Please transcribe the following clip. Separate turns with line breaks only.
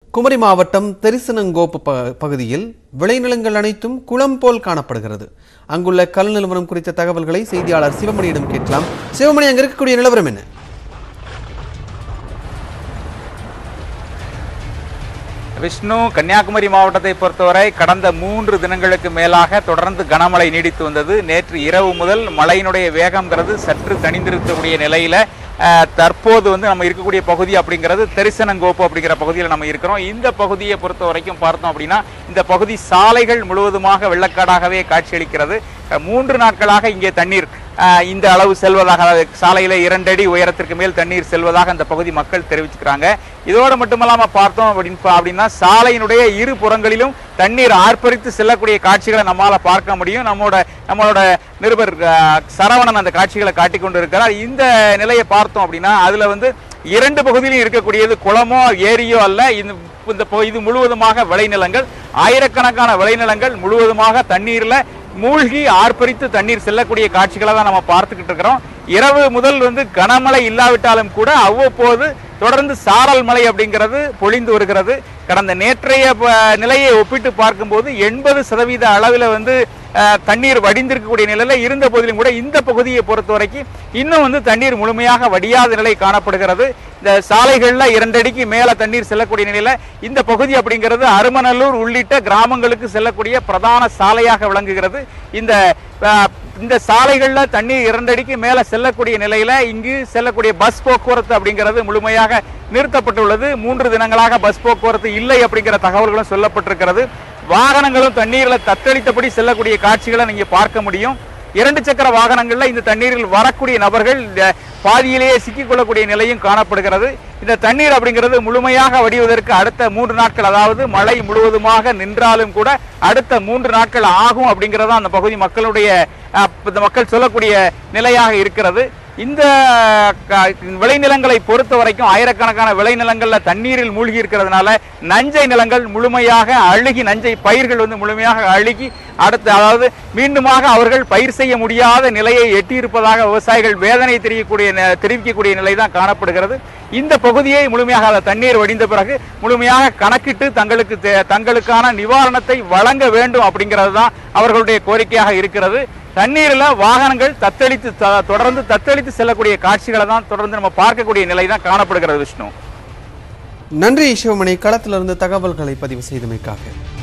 குமரி மாவட்டம் தெரிசனங்கோப்பு ப- பகுதியில் விளைநிலங்கள் அனைத்தும் குளம் போல் காணப்படுகிறது அங்குள்ள கல் நிலவரம் குறித்த தகவல்களை செய்தியாளர் சிவமணியிடம் கேட்கலாம் சிவமணி அங்க இருக்கக்கூடிய நிலவரம் என்ன
விஷ்ணு கன்னியாகுமரி மாவட்டத்தை பொறுத்தவரை கடந்த மூன்று தினங்களுக்கு மேலாக தொடர்ந்து கனமழை நீடித்து வந்தது நேற்று இரவு முதல் மழையினுடைய வேகம்ங்கிறது சற்று தணிந்திருக்கக்கூடிய நிலையில அஹ், தற்போது வந்து நம்ம இருக்கக்கூடிய பகுதி அப்படிங்கிறது தெரிசனங்கோப்பு அப்படிங்கிற பகுதியில் நம்ம இருக்கிறோம் இந்த பகுதியை பொறுத்த வரைக்கும் பார்த்தோம் அப்படின்னா இந்த பகுதி சாலைகள் முழுவதுமாக வெள்ளக்காடாகவே காட்சியளிக்கிறது அஹ், மூன்று நாட்களாக இங்கே தண்ணீர் அஹ், இந்த அளவு செல்வதாக அதாவது சாலையில இரண்டு அடி உயரத்திற்கு மேல் தண்ணீர் செல்வதாக அந்த பகுதி மக்கள் தெரிவிச்சுக்கிறாங்க இதோடு மட்டுமல்லாம பார்த்தோம் அப்படின்னு பா- அப்படின்னா சாலையினுடைய இரு புறங்களிலும் தண்ணீர் ஆர்ப்பரித்து செல்லக்கூடிய காட்சிகளை நம்மால பார்க்க முடியும் நம்மளோட நம்மளோட நிருபர் அஹ், சரவணன் அந்த காட்சிகளை காட்டிக் கொண்டு இருக்கிறார் இந்த நிலையை பார்த்தோம் அப்படின்னா அதுல வந்து இரண்டு பகுதியிலும் இருக்கக்கூடியது குளமோ ஏரியோ அல்ல இந்த இந்த பகு- இது முழுவதுமாக விளைநிலங்கள் ஆயிரக்கணக்கான விளைநிலங்கள் முழுவதுமாக தண்ணீர்ல மூழ்கி ஆர்ப்பரித்து தண்ணீர் செல்லக்கூடிய காட்சிகளை தான் நம்ம பார்த்துக்கிட்டு இருக்கிறோம் இரவு முதல் வந்து கனமழை இல்லாவிட்டாலும் கூட அவ்வப்போது தொடர்ந்து சாரல் மழை அப்படிங்கிறது பொழிந்து வருகிறது கடந்த நேற்றைய ப- நிலையை ஒப்பிட்டு பார்க்கும்போது எண்பது சதவீத அளவில் வந்து அஹ், தண்ணீர் வடிந்திருக்கக்கூடிய நிலையில இருந்த போதிலும் கூட இந்த பகுதியை பொறுத்த வரைக்கும் இன்னும் வந்து தண்ணீர் முழுமையாக வடியாத நிலை காணப்படுகிறது இந்த சாலைகள்ல இரண்டடிக்கு மேல தண்ணீர் செல்லக்கூடிய நிலையில இந்த பகுதி அப்படிங்கிறது அருமநல்லூர் உள்ளிட்ட கிராமங்களுக்கு செல்லக்கூடிய பிரதான சாலையாக விளங்குகிறது இந்த அஹ், இந்த சாலைகள்ல தண்ணீர் இரண்டடிக்கு மேல செல்லக்கூடிய நிலையில இங்கு செல்லக்கூடிய பஸ் போக்குவரத்து அப்படிங்கிறது முழுமையாக நிறுத்தப்பட்டுள்ளது மூன்று தினங்களாக பஸ் போக்குவரத்து இல்லை அப்படிங்கிற தகவல்களும் சொல்லப்பட்டிருக்கிறது வாகனங்களும் தண்ணீர்ல தத்தளித்தபடி செல்லக்கூடிய காட்சிகளை நீங்க பார்க்க முடியும் இரண்டு சக்கர வாகனங்கள்ல இந்த தண்ணீரில் வரக்கூடிய நபர்கள் இந்த பாதியிலேயே சிக்கிக்கொள்ளக்கூடிய நிலையும் காணப்படுகிறது இந்த தண்ணீர் அப்படிங்கிறது முழுமையாக வடிவதற்கு அடுத்த மூன்று நாட்கள் அதாவது மழை முழுவதுமாக நின்றாலும் கூட அடுத்த மூன்று நாட்கள் ஆகும் அப்படிங்கிறது அந்த பகுதி மக்களுடைய அஹ், இந்த மக்கள் சொல்லக்கூடிய நிலையாக இருக்கிறது இந்த க- விளைநிலங்களை பொறுத்த வரைக்கும் ஆயிரக்கணக்கான விளைநிலங்கள்ல தண்ணீரில் மூழ்கி இருக்கிறதுனால நஞ்சை நிலங்கள் முழுமையாக அழுகி நஞ்சை பயிர்கள் வந்து முழுமையாக அழுகி அடுத்து அதாவது மீண்டுமாக அவர்கள் பயிர் செய்ய முடியாத நிலையை எட்டியிருப்பதாக விவசாயிகள் வேதனை தெரியக்கூடிய ந- தெரிவிக்கக்கூடிய நிலை தான் காணப்படுகிறது இந்த பகுதியை முழுமையாக அந்த தண்ணீர் வடிந்த பிறகு முழுமையாக கணக்கிட்டு தங்களுக்கு தே- தங்களுக்கான நிவாரணத்தை வழங்க வேண்டும் அப்படிங்கிறது தான் அவர்களுடைய கோரிக்கையாக இருக்கிறது தண்ணீரில் வாகனங்கள் தத்தளித்து த- தொடர்ந்து தத்தளித்து செல்லக்கூடிய காட்சிகளை தான் தொடர்ந்து நம்ம பார்க்கக்கூடிய நிலை தான் காணப்படுகிறது விஷ்ணு
நன்றி சிவமணி களத்திலிருந்து தகவல்களை பதிவு செய்தமைக்காக